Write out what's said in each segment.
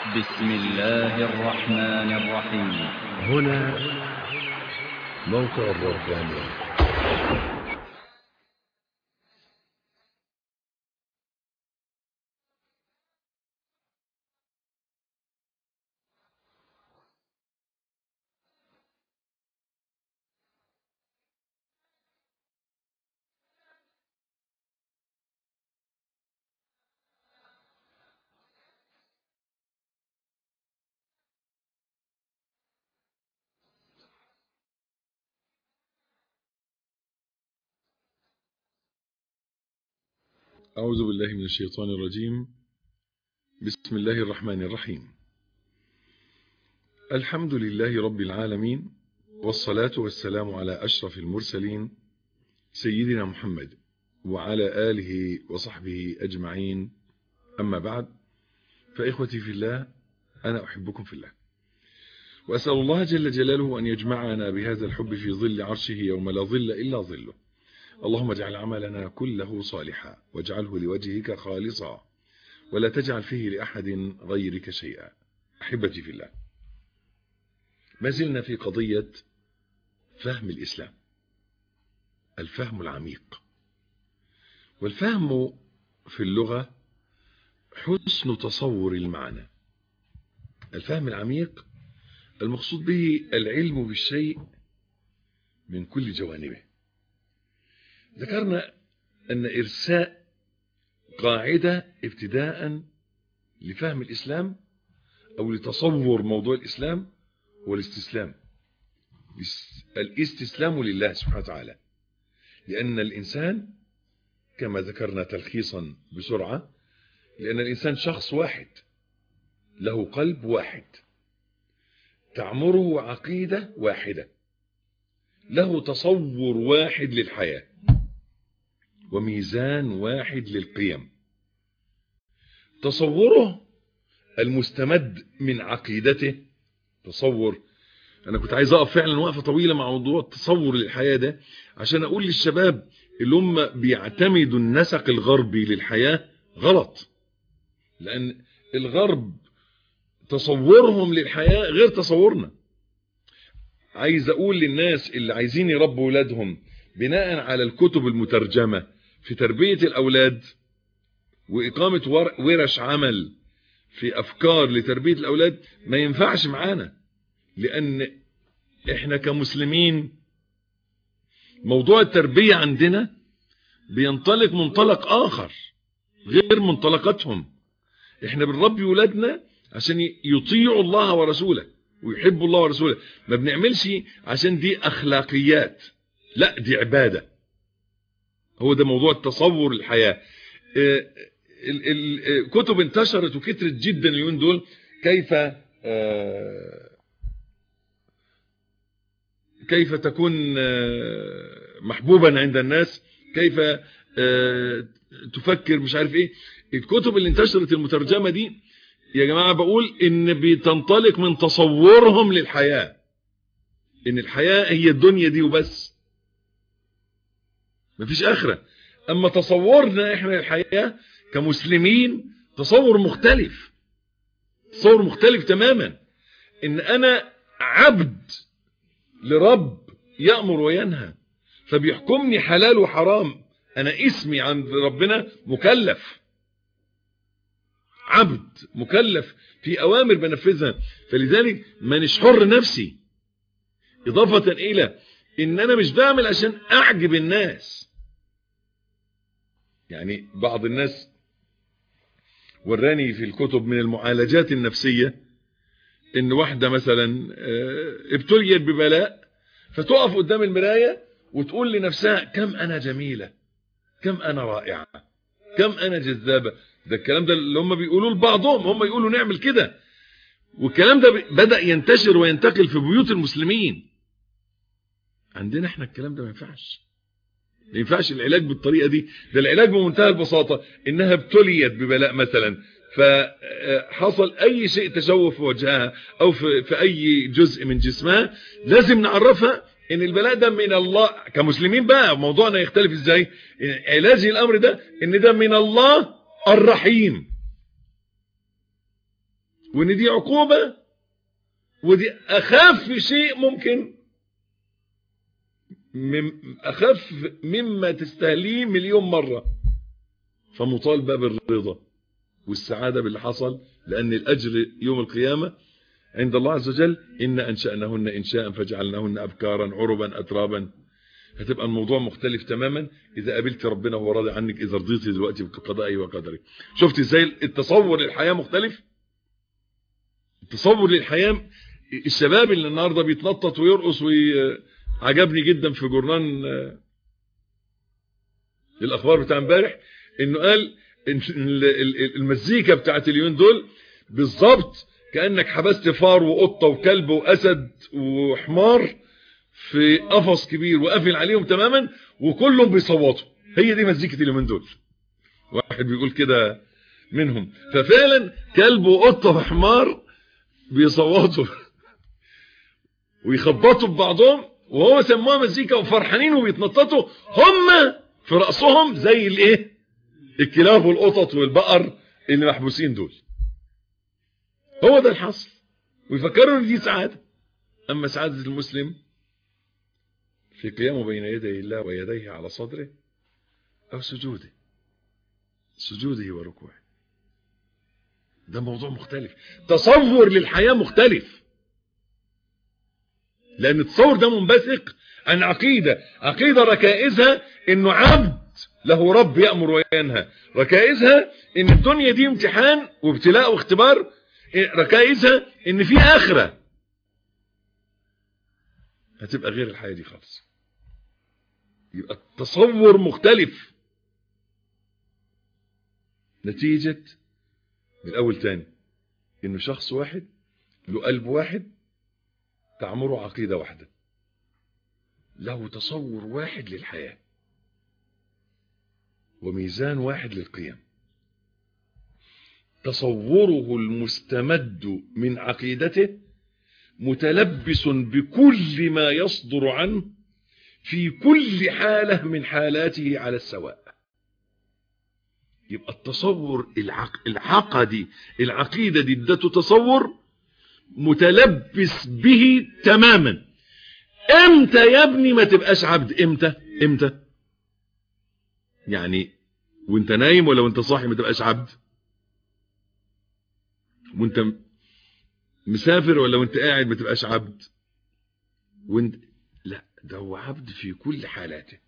بسم الله الرحمن الرحيم هنا موقع الرباني أعوذ بالله من الشيطان الرجيم بسم الله الرحمن الرحيم الحمد لله رب العالمين والصلاة والسلام على أشرف المرسلين سيدنا محمد وعلى آله وصحبه أجمعين أما بعد فإخوتي في الله أنا أحبكم في الله وأسأل الله جل جلاله أن يجمعنا بهذا الحب في ظل عرشه يوم لا ظل إلا ظله اللهم اجعل عملنا كله صالحا واجعله لوجهك خالصا ولا تجعل فيه لأحد غيرك شيئا أحبتي في الله ما زلنا في قضية فهم الإسلام الفهم العميق والفهم في اللغة حسن تصور المعنى الفهم العميق المقصود به العلم بالشيء من كل جوانبه ذكرنا أن إرساء قاعدة ابتداء لفهم الإسلام أو لتصور موضوع الإسلام هو الاستسلام الاستسلام لله سبحانه وتعالى لأن الإنسان كما ذكرنا تلخيصا بسرعة لأن الإنسان شخص واحد له قلب واحد تعمره عقيدة واحدة له تصور واحد للحياة وميزان واحد للقيم تصوره المستمد من عقيدته تصور انا كنت عايز اقف فعلا وقفه طويله مع موضوع التصور للحياه ده عشان اقول للشباب اللي هم بيعتمدوا النسق الغربي للحياه غلط لان الغرب تصورهم للحياه غير تصورنا عايز اقول للناس اللي عايزين يربوا ولادهم بناء على الكتب المترجمه في تربية الأولاد وإقامة ورش عمل في أفكار لتربية الأولاد ما ينفعش معانا لأن إحنا كمسلمين موضوع التربية عندنا بينطلق منطلق آخر غير منطلقاتهم إحنا بنربي ولادنا عشان يطيعوا الله ورسوله ويحبوا الله ورسوله ما بنعملش عشان دي أخلاقيات لا دي عباده هو ده موضوع التصور الحياة الكتب انتشرت وكترت جدا اليومين دول كيف كيف تكون محبوبا عند الناس كيف تفكر مش عارف ايه الكتب اللي انتشرت المترجمة دي يا جماعة بقول ان بتنطلق من تصورهم للحياة ان الحياة هي الدنيا دي وبس مفيش اخره اما تصورنا احنا للحياه كمسلمين تصور مختلف تصور مختلف تماما ان انا عبد لرب يامر وينهى فبيحكمني حلال وحرام انا اسمي عند ربنا مكلف عبد مكلف في اوامر بنفذها فلذلك مانيش حر نفسي اضافه الى ان انا مش بعمل عشان اعجب الناس يعني بعض الناس وراني في الكتب من المعالجات النفسية ان واحدة مثلا ابتليت ببلاء فتقف قدام المراية وتقول لنفسها كم انا جميلة كم انا رائعة كم انا جذابة ده الكلام ده اللي هم بيقولوه لبعضهم هم يقولوا نعمل كده والكلام ده بدأ ينتشر وينتقل في بيوت المسلمين عندنا احنا الكلام ده ما ينفعش ما ينفعش العلاج بالطريقة دي ده العلاج بمنتهى البساطة انها ابتليت ببلاء مثلا فحصل اي شيء تشوه في وجهها او في, في اي جزء من جسمها لازم نعرفها ان البلاء ده من الله كمسلمين بقى موضوعنا يختلف ازاي علاج الامر ده ان ده من الله الرحيم وان دي عقوبة ودي اخف شيء ممكن مم اخف مما تستهليه مليون مرة فمطالبة بالرضا والسعادة باللي حصل لان الاجر يوم القيامة عند الله عز وجل إن أنشأنهن إنشاء فجعلناهن أبكارا عربا أترابا هتبقى الموضوع مختلف تماما إذا قابلت ربنا وهو راضي عنك إذا رضيتي دلوقتي بقضائه وقدره شفت إزاي التصور للحياة مختلف التصور للحياة الشباب اللي النهاردة بيتنطط ويرقص وعجبني جدا في جورنان الأخبار بتاع امبارح إنه قال إن المزيكا بتاعت اليومين دول بالظبط كأنك حبست فار وقطة وكلب وأسد وحمار في قفص كبير وقافل عليهم تماما وكلهم بيصوتوا هي دي مزيكة اليومين دول واحد بيقول كده منهم ففعلا كلب وقطة وحمار بيصوتوا ويخبطوا ببعضهم وهو سموها مزيكا وفرحانين وبيتنططوا هم في رأسهم زي الايه الكلاب والقطط والبقر اللي محبوسين دول هو ده الحصل ويفكروا ان دي سعادة اما سعادة المسلم في قيامه بين يدي الله ويديه على صدره او سجوده سجوده وركوعه ده موضوع مختلف تصور للحياة مختلف لان التصور ده منبثق عن عقيدة عقيدة ركائزها انه عبد له رب يأمر وينهى ركائزها ان الدنيا دي امتحان وابتلاء واختبار ركائزها ان في اخرة هتبقى غير الحياة دي خالص يبقى التصور مختلف نتيجة من الاول تاني انه شخص واحد له قلب واحد تعمره عقيدة واحدة له تصور واحد للحياة وميزان واحد للقيم تصوره المستمد من عقيدته متلبس بكل ما يصدر عنه في كل حالة من حالاته على السواء يبقى التصور العق... العقدي العقيدة دي ادته تصور متلبس به تماما امتى يا ابني ما تبقاش عبد امتى امتى يعني وانت نايم ولا وانت صاحي ما تبقاش عبد وانت مسافر ولا وانت قاعد ما تبقاش عبد وانت لا ده هو عبد في كل حالاته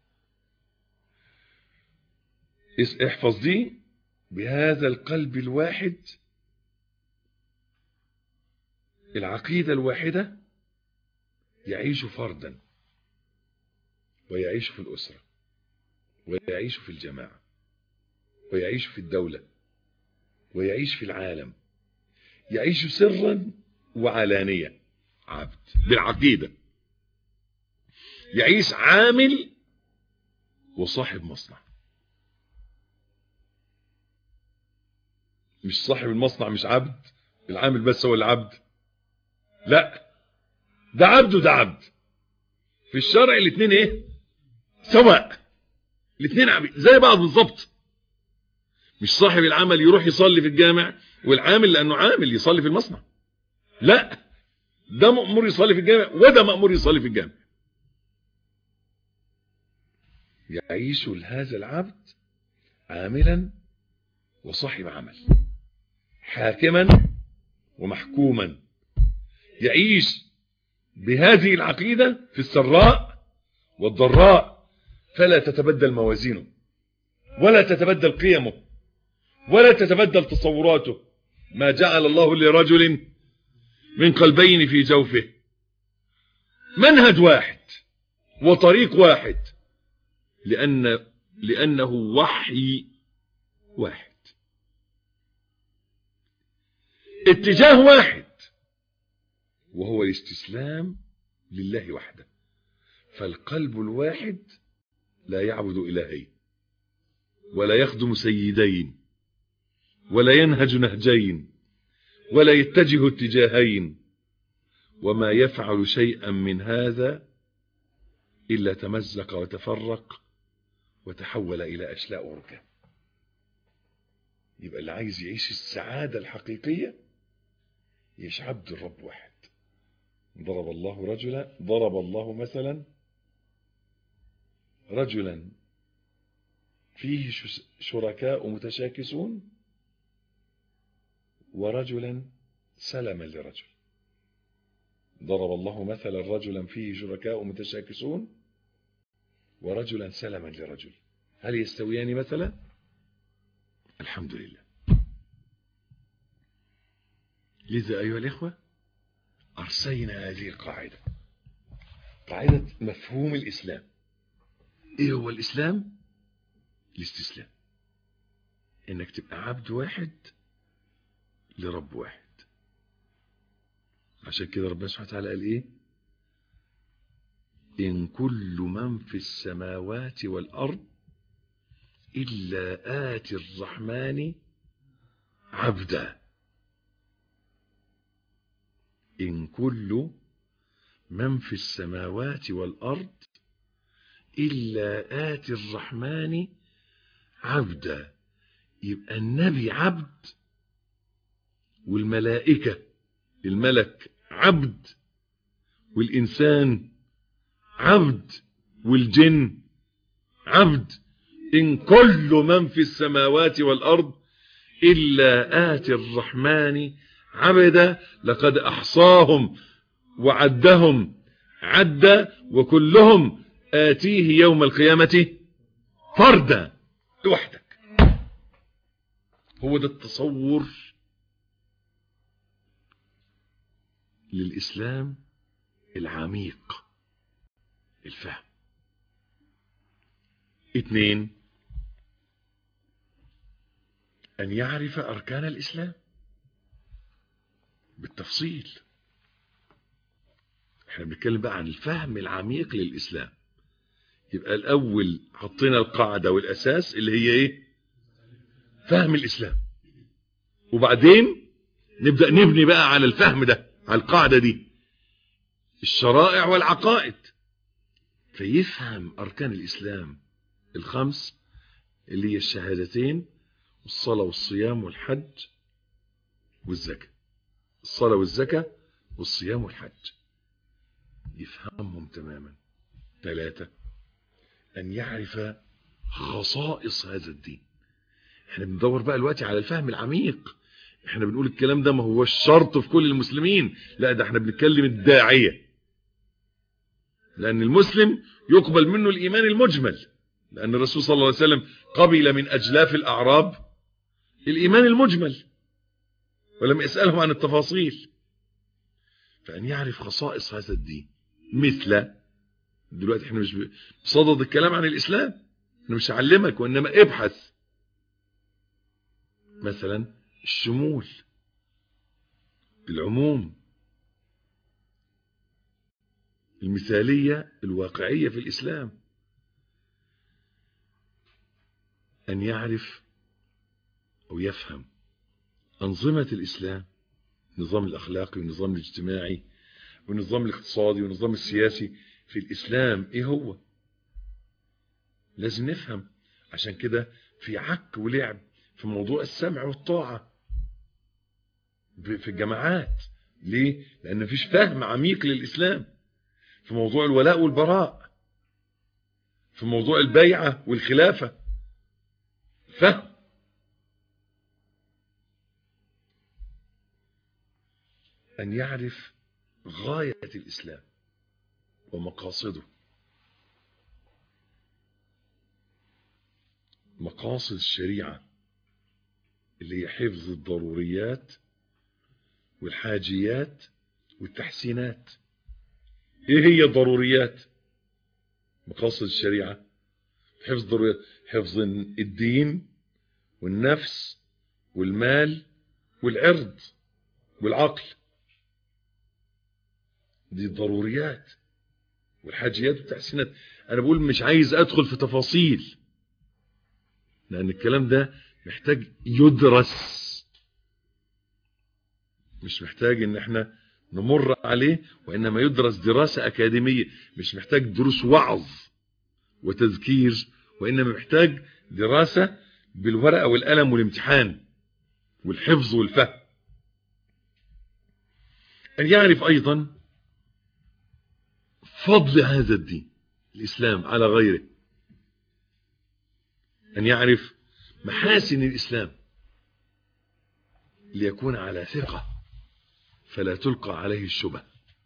احفظ دي بهذا القلب الواحد العقيدة الواحدة يعيش فردا ويعيش في الأسرة ويعيش في الجماعة ويعيش في الدولة ويعيش في العالم يعيش سرا وعلانية عبد بالعقيدة يعيش عامل وصاحب مصنع مش صاحب المصنع مش عبد العامل بس هو العبد لا ده عبد وده عبد في الشرع الاثنين ايه سواء الاثنين عبد زي بعض بالظبط مش صاحب العمل يروح يصلي في الجامع والعامل لانه عامل يصلي في المصنع لا ده مأمور يصلي في الجامع وده مأمور يصلي في الجامع يعيش هذا العبد عاملا وصاحب عمل حاكما ومحكوما يعيش بهذه العقيدة في السراء والضراء فلا تتبدل موازينه ولا تتبدل قيمه ولا تتبدل تصوراته ما جعل الله لرجل من قلبين في جوفه منهج واحد وطريق واحد لأن لأنه وحي واحد اتجاه واحد وهو الاستسلام لله وحده فالقلب الواحد لا يعبد إلهين ولا يخدم سيدين ولا ينهج نهجين ولا يتجه اتجاهين وما يفعل شيئا من هذا إلا تمزق وتفرق وتحول إلى أشلاء وركاب يبقى اللي عايز يعيش السعادة الحقيقية يش عبد الرب واحد ضرب الله رجلا ضرب الله مثلا رجلا فيه شركاء متشاكسون ورجلا سلما لرجل ضرب الله مثلا رجلا فيه شركاء متشاكسون ورجلا سلما لرجل هل يستويان مثلا الحمد لله لذا أيها الإخوة أرسينا هذه القاعدة قاعدة مفهوم الإسلام إيه هو الإسلام الاستسلام إنك تبقى عبد واحد لرب واحد عشان كده ربنا سبحانه وتعالى قال إيه إن كل من في السماوات والأرض إلا آتي الرحمن عبدا إن كل من في السماوات والأرض إلا آتي الرحمن عبدا يبقى النبي عبد والملائكة الملك عبد والإنسان عبد والجن عبد إن كل من في السماوات والأرض إلا آتي الرحمن عبدا لقد أحصاهم وعدهم عدا وكلهم آتيه يوم القيامة فردا لوحدك هو ده التصور للإسلام العميق الفهم اثنين أن يعرف أركان الإسلام بالتفصيل احنا بنتكلم بقى عن الفهم العميق للإسلام يبقى الأول حطينا القاعدة والأساس اللي هي إيه فهم الإسلام وبعدين نبدأ نبني بقى على الفهم ده على القاعدة دي الشرائع والعقائد فيفهم أركان الإسلام الخمس اللي هي الشهادتين والصلاة والصيام والحج والزكاة الصلاة والزكاة والصيام والحج يفهمهم تماما ثلاثة أن يعرف خصائص هذا الدين احنا بندور بقى دلوقتي على الفهم العميق احنا بنقول الكلام ده ما هو الشرط في كل المسلمين لا ده احنا بنتكلم الداعية لأن المسلم يقبل منه الإيمان المجمل لأن الرسول صلى الله عليه وسلم قبل من أجلاف الأعراب الإيمان المجمل ولم يسألهم عن التفاصيل فأن يعرف خصائص هذا الدين مثل دلوقتي احنا مش بصدد الكلام عن الإسلام انا مش هعلمك وإنما ابحث مثلا الشمول العموم المثالية الواقعية في الإسلام أن يعرف أو يفهم أنظمة الإسلام النظام الأخلاقي والنظام الاجتماعي والنظام الاقتصادي والنظام السياسي في الإسلام إيه هو لازم نفهم عشان كده في عك ولعب في موضوع السمع والطاعة في الجماعات ليه؟ لأن مفيش فهم عميق للإسلام في موضوع الولاء والبراء في موضوع البيعة والخلافة فهم أن يعرف غاية الإسلام ومقاصده مقاصد الشريعة اللي هي حفظ الضروريات والحاجيات والتحسينات ايه هي الضروريات مقاصد الشريعة حفظ الضروريات حفظ الدين والنفس والمال والعرض والعقل دي الضروريات والحاجيات والتحسينات انا بقول مش عايز ادخل في تفاصيل لان الكلام ده محتاج يدرس مش محتاج ان احنا نمر عليه وانما يدرس دراسة اكاديمية مش محتاج دروس وعظ وتذكير وانما محتاج دراسة بالورقة والقلم والامتحان والحفظ والفهم أن يعرف أيضا فضل هذا الدين الإسلام على غيره أن يعرف محاسن الإسلام ليكون على ثقة فلا تلقى عليه الشبه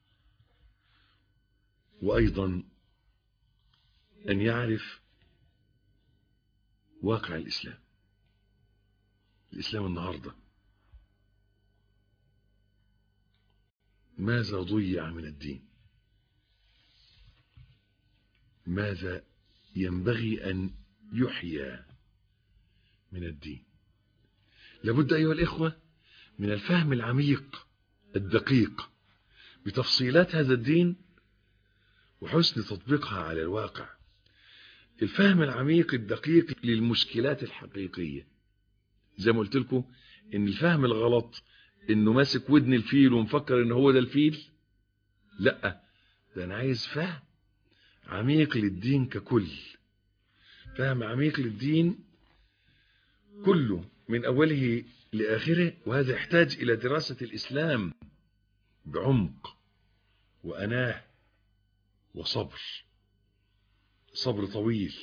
وأيضا أن يعرف واقع الإسلام الإسلام النهاردة ماذا ضيع من الدين ماذا ينبغي أن يحيى من الدين لابد أيها الإخوة من الفهم العميق الدقيق بتفصيلات هذا الدين وحسن تطبيقها على الواقع الفهم العميق الدقيق للمشكلات الحقيقية زي ما قلت لكم ان الفهم الغلط انه ماسك ودن الفيل ومفكر ان هو ده الفيل لا ده انا عايز فهم عميق للدين ككل فهم عميق للدين كله من اوله لاخره وهذا يحتاج الى دراسة الاسلام بعمق واناه وصبر صبر طويل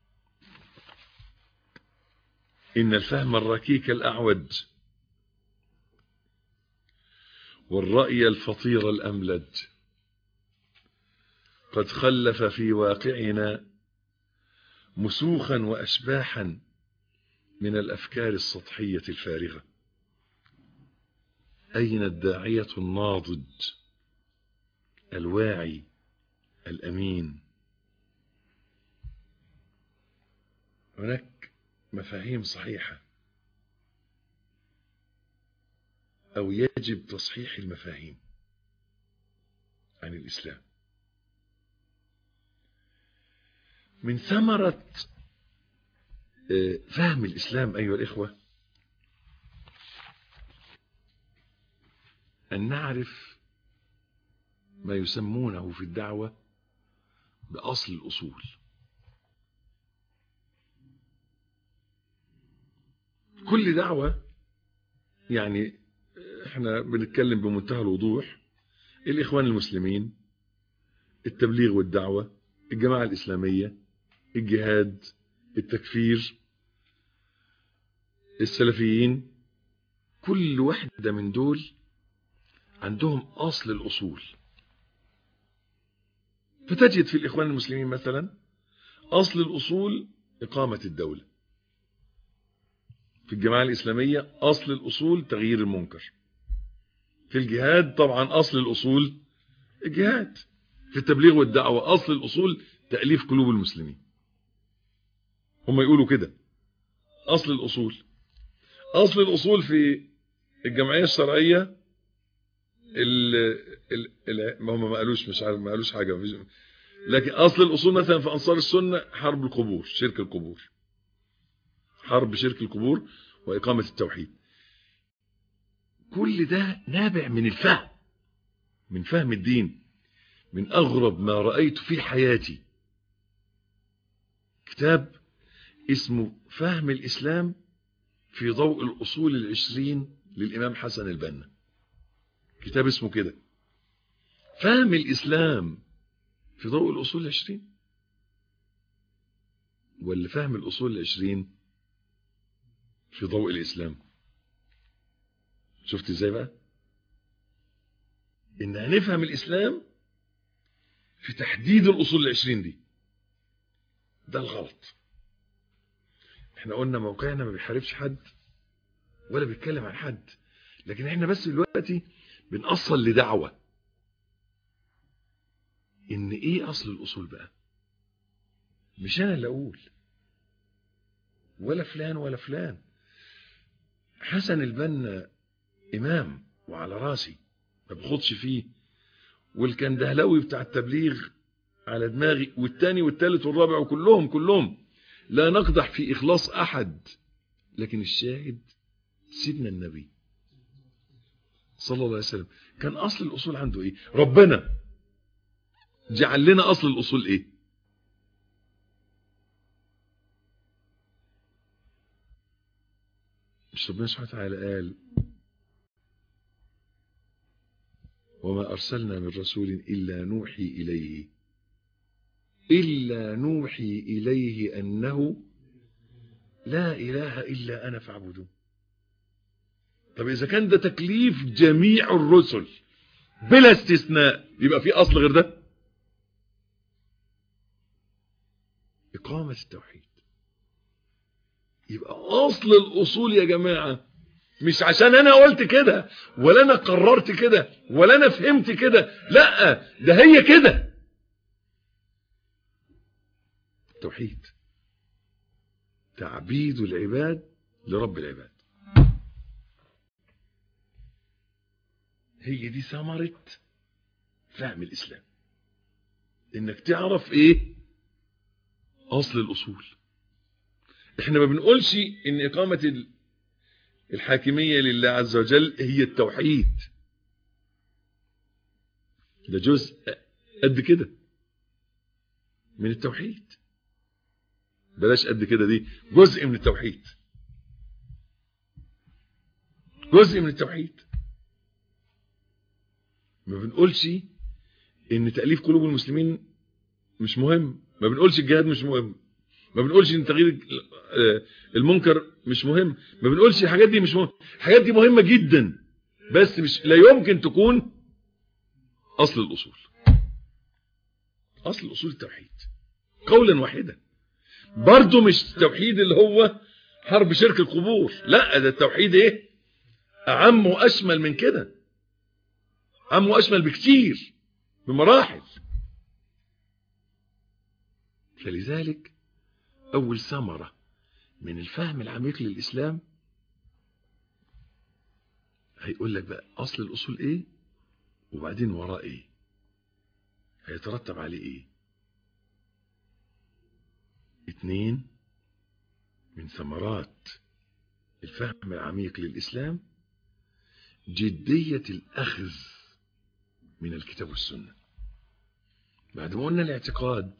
إن الفهم الركيك الأعوج والرأي الفطير الأملج قد خلف في واقعنا مسوخا وأشباحا من الأفكار السطحية الفارغة أين الداعية الناضج الواعي الأمين هناك مفاهيم صحيحة أو يجب تصحيح المفاهيم عن الإسلام من ثمرة فهم الإسلام أيها الإخوة أن نعرف ما يسمونه في الدعوة بأصل الأصول كل دعوة يعني احنا بنتكلم بمنتهى الوضوح الإخوان المسلمين التبليغ والدعوة الجماعة الإسلامية الجهاد التكفير السلفيين كل واحدة من دول عندهم أصل الأصول فتجد في الإخوان المسلمين مثلا أصل الأصول إقامة الدولة في الجماعة الإسلامية أصل الأصول تغيير المنكر في الجهاد طبعا أصل الأصول الجهاد في التبليغ والدعوة أصل الأصول تأليف قلوب المسلمين هم يقولوا كده أصل الأصول أصل الأصول في الجمعية الشرعية ال ال ال ما هم ما قالوش مش عارف ما قالوش حاجة لكن أصل الأصول مثلا في أنصار السنة حرب القبور شرك القبور حرب شرك القبور وإقامة التوحيد كل ده نابع من الفهم من فهم الدين من أغرب ما رأيت في حياتي كتاب اسمه فهم الإسلام في ضوء الأصول العشرين للإمام حسن البنا كتاب اسمه كده فهم الإسلام في ضوء الأصول العشرين ولا فهم الأصول العشرين في ضوء الإسلام شفت ازاي بقى ان هنفهم الإسلام في تحديد الأصول العشرين دي ده الغلط احنا قلنا موقعنا ما بيحاربش حد ولا بيتكلم عن حد لكن احنا بس دلوقتي بنأصل لدعوة ان ايه اصل الاصول بقى مش انا اللي اقول ولا فلان ولا فلان حسن البنا امام وعلى راسي ما بخدش فيه والكندهلوي بتاع التبليغ على دماغي والتاني والتالت والرابع وكلهم كلهم لا نقدح في إخلاص أحد لكن الشاهد سيدنا النبي صلى الله عليه وسلم كان أصل الأصول عنده إيه ربنا جعل لنا أصل الأصول إيه مش ربنا سبحانه وتعالى قال وما أرسلنا من رسول إلا نوحي إليه إلا نوحي إليه أنه لا إله إلا أنا فاعبدون طب إذا كان ده تكليف جميع الرسل بلا استثناء يبقى في أصل غير ده إقامة التوحيد يبقى أصل الأصول يا جماعة مش عشان أنا قلت كده ولا أنا قررت كده ولا أنا فهمت كده لا ده هي كده التوحيد تعبيد العباد لرب العباد هي دي ثمرة فهم الإسلام إنك تعرف إيه أصل الأصول إحنا ما بنقولش إن إقامة الحاكمية لله عز وجل هي التوحيد ده جزء قد كده من التوحيد بلاش قد كده دي جزء من التوحيد جزء من التوحيد ما بنقولش ان تأليف قلوب المسلمين مش مهم ما بنقولش الجهاد مش مهم ما بنقولش ان تغيير المنكر مش مهم ما بنقولش الحاجات دي مش مهم الحاجات دي مهمة جدا بس مش لا يمكن تكون اصل الاصول اصل اصول التوحيد قولا واحدا برضه مش التوحيد اللي هو حرب شرك القبور لا ده التوحيد ايه اعم واشمل من كده اعم واشمل بكتير بمراحل فلذلك اول ثمرة من الفهم العميق للاسلام هيقول لك بقى اصل الاصول ايه وبعدين وراه ايه هيترتب عليه ايه اتنين من ثمرات الفهم العميق للإسلام جدية الأخذ من الكتاب والسنة بعد ما قلنا الاعتقاد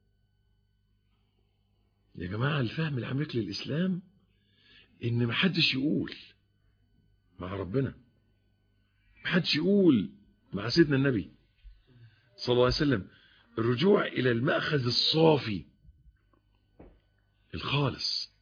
يا جماعة الفهم العميق للإسلام إن محدش يقول مع ربنا محدش يقول مع سيدنا النبي صلى الله عليه وسلم الرجوع إلى المأخذ الصافي الخالص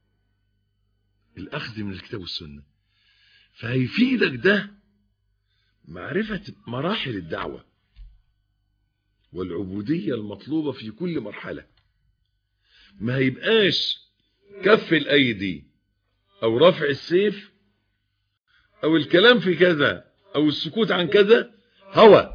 الأخذ من الكتاب والسنة فهيفيدك ده معرفة مراحل الدعوة والعبودية المطلوبة في كل مرحلة ما هيبقاش كف الأيدي أو رفع السيف أو الكلام في كذا أو السكوت عن كذا هوى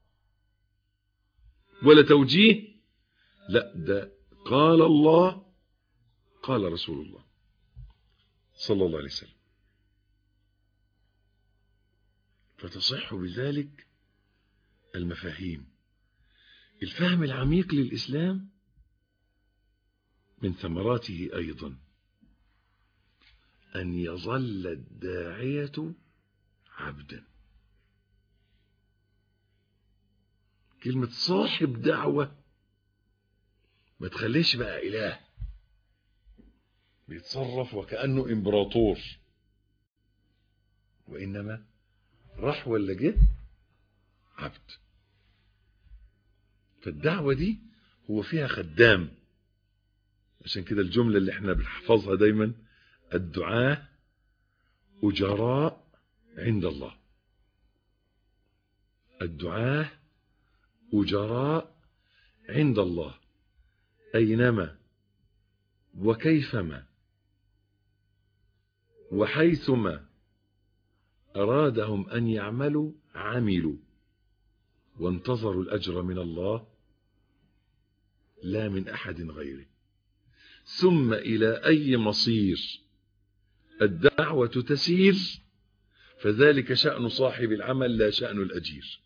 ولا توجيه لا ده قال الله قال رسول الله صلى الله عليه وسلم فتصح بذلك المفاهيم الفهم العميق للإسلام من ثمراته أيضا أن يظل الداعية عبدا كلمة صاحب دعوة ما تخليش بقى إله بيتصرف وكأنه إمبراطور وإنما راح ولا جه عبد فالدعوة دي هو فيها خدام عشان كده الجملة اللي احنا بنحفظها دايما الدعاة أجراء عند الله الدعاة أجراء عند الله أينما وكيفما وحيثما أرادهم أن يعملوا عملوا وانتظروا الأجر من الله لا من أحد غيره ثم إلى أي مصير الدعوة تسير فذلك شأن صاحب العمل لا شأن الأجير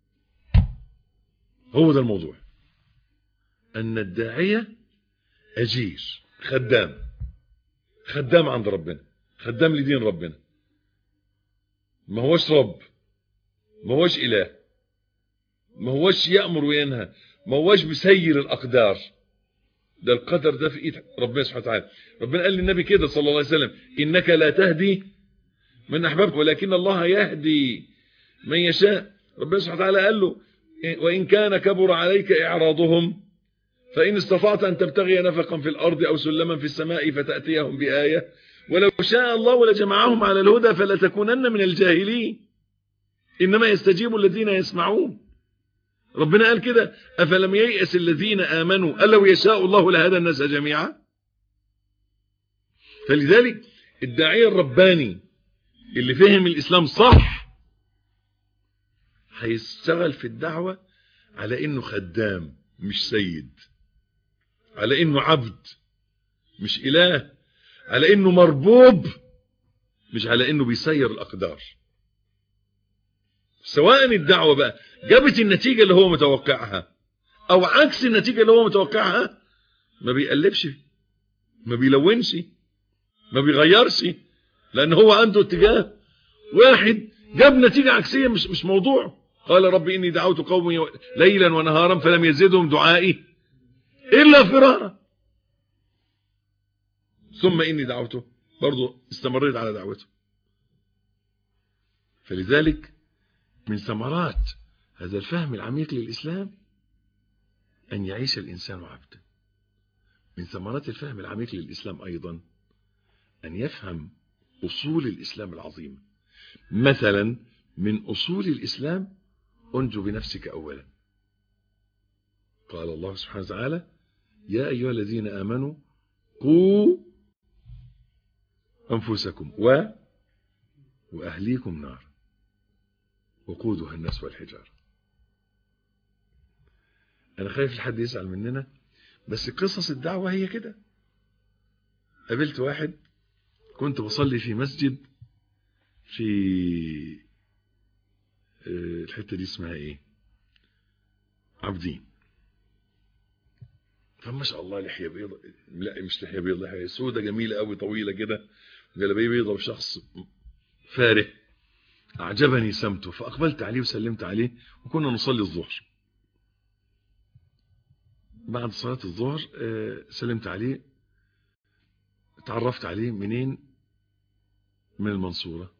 هو ده الموضوع أن الداعية أجير خدام خدام عند ربنا خدام لدين ربنا ما هوش رب ما هوش إله ما هوش يأمر وينهى ما هوش بيسير الأقدار ده القدر ده في ايد ربنا سبحانه وتعالى ربنا قال للنبي كده صلى الله عليه وسلم انك لا تهدي من احببت ولكن الله يهدي من يشاء ربنا سبحانه وتعالى قال له وإن كان كبر عليك إعراضهم فإن استطعت أن تبتغي نفقا في الأرض أو سلما في السماء فتأتيهم بآية ولو شاء الله لجمعهم على الهدى فلتكونن من الجاهلين إنما يستجيب الذين يسمعون ربنا قال كده أفلم ييأس الذين آمنوا ألو يشاء الله لهدى الناس جميعا فلذلك الداعية الرباني اللي فهم الإسلام صح هيشتغل في الدعوة على إنه خدام مش سيد على إنه عبد مش إله على إنه مربوب مش على إنه بيسير الأقدار سواء الدعوة بقى جابت النتيجة اللي هو متوقعها أو عكس النتيجة اللي هو متوقعها ما بيقلبش ما بيلونش ما بيغيرش لأن هو عنده اتجاه واحد جاب نتيجة عكسية مش مش موضوع قال رب إني دعوت قومي ليلا ونهارا فلم يزدهم دعائي إلا فرارا ثم إني دعوته برضو استمريت على دعوته فلذلك من ثمرات هذا الفهم العميق للإسلام أن يعيش الإنسان عبدا من ثمرات الفهم العميق للإسلام أيضا أن يفهم أصول الإسلام العظيمة مثلا من أصول الإسلام أنجو بنفسك أولا قال الله سبحانه وتعالى يا أيها الذين آمنوا قوا أنفسكم و وأهليكم نار وقودها الناس والحجارة أنا خايف الحد يزعل مننا بس قصص الدعوة هي كده قابلت واحد كنت بصلي في مسجد في الحتة دي اسمها ايه عابدين فما شاء الله لحية بيضة لا مش لحية بيضة لحية سودة جميلة قوي طويلة كده جلبية بيضة وشخص فارح أعجبني سمته فأقبلت عليه وسلمت عليه وكنا نصلي الظهر بعد صلاة الظهر سلمت عليه تعرفت عليه منين من المنصورة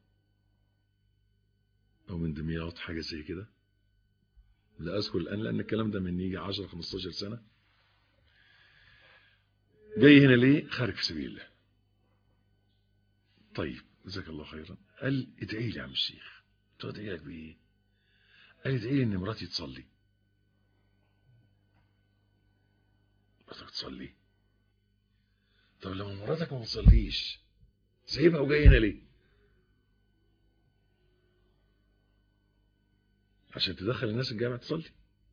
أو من دمياط حاجة زي كده لا أذكر الآن لأن الكلام ده من يجي 10 15 سنة جاي هنا ليه خارج في سبيل الله طيب جزاك الله خيرا قال ادعي لي يا عم الشيخ قلت له ادعي لك بايه قال ادعي لي ان مراتي تصلي مراتك تصلي طب لما مراتك ما تصليش سايبها وجاي هنا ليه عشان تدخل الناس الجامع تصلي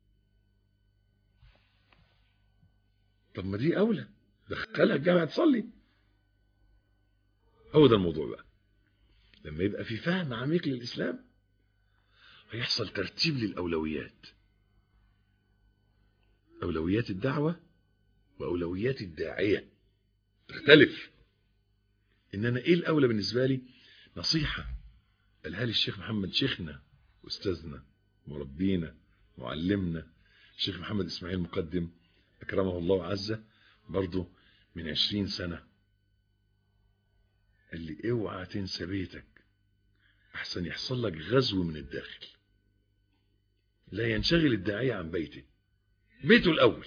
طب ما دي اولى دخلها الجامع تصلي هو ده الموضوع بقى لما يبقى في فهم عميق للإسلام هيحصل ترتيب للأولويات أولويات الدعوة وأولويات الداعية تختلف إن أنا إيه الأولى بالنسبة لي نصيحة قالها لي الشيخ محمد شيخنا أستاذنا مربينا معلمنا الشيخ محمد إسماعيل مقدم أكرمه الله عزه برضه من عشرين سنة قال لي اوعى تنسى بيتك احسن يحصل لك غزو من الداخل لا ينشغل الداعية عن بيته بيته الاول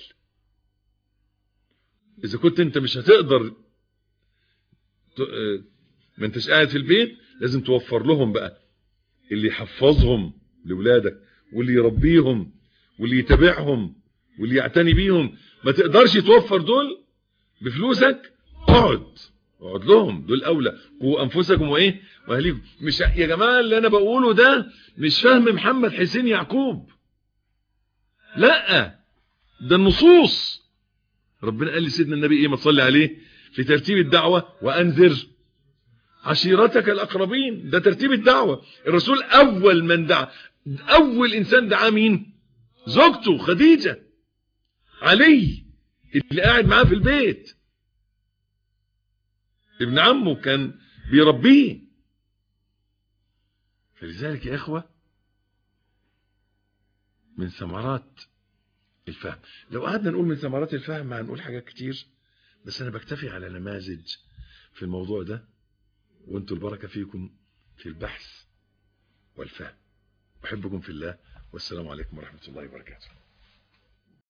اذا كنت انت مش هتقدر ما انتش قاعد في البيت لازم توفر لهم بقى اللي يحفظهم لاولادك واللي يربيهم واللي يتابعهم واللي يعتني بيهم ما تقدرش توفر دول بفلوسك اقعد اقعد لهم دول اولى قوا انفسكم وايه واهليكم مش يا جماعه اللي انا بقوله ده مش فهم محمد حسين يعقوب لا ده النصوص ربنا قال لسيدنا النبي ايه ما تصلي عليه في ترتيب الدعوه وانذر عشيرتك الاقربين ده ترتيب الدعوه الرسول اول من دعا اول انسان دعا مين زوجته خديجه علي اللي قاعد معاه في البيت ابن عمه كان بيربيه فلذلك يا اخوة من ثمرات الفهم لو قعدنا نقول من ثمرات الفهم هنقول حاجات كتير بس انا بكتفي على نماذج في الموضوع ده وانتوا البركة فيكم في البحث والفهم احبكم في الله والسلام عليكم ورحمه الله وبركاته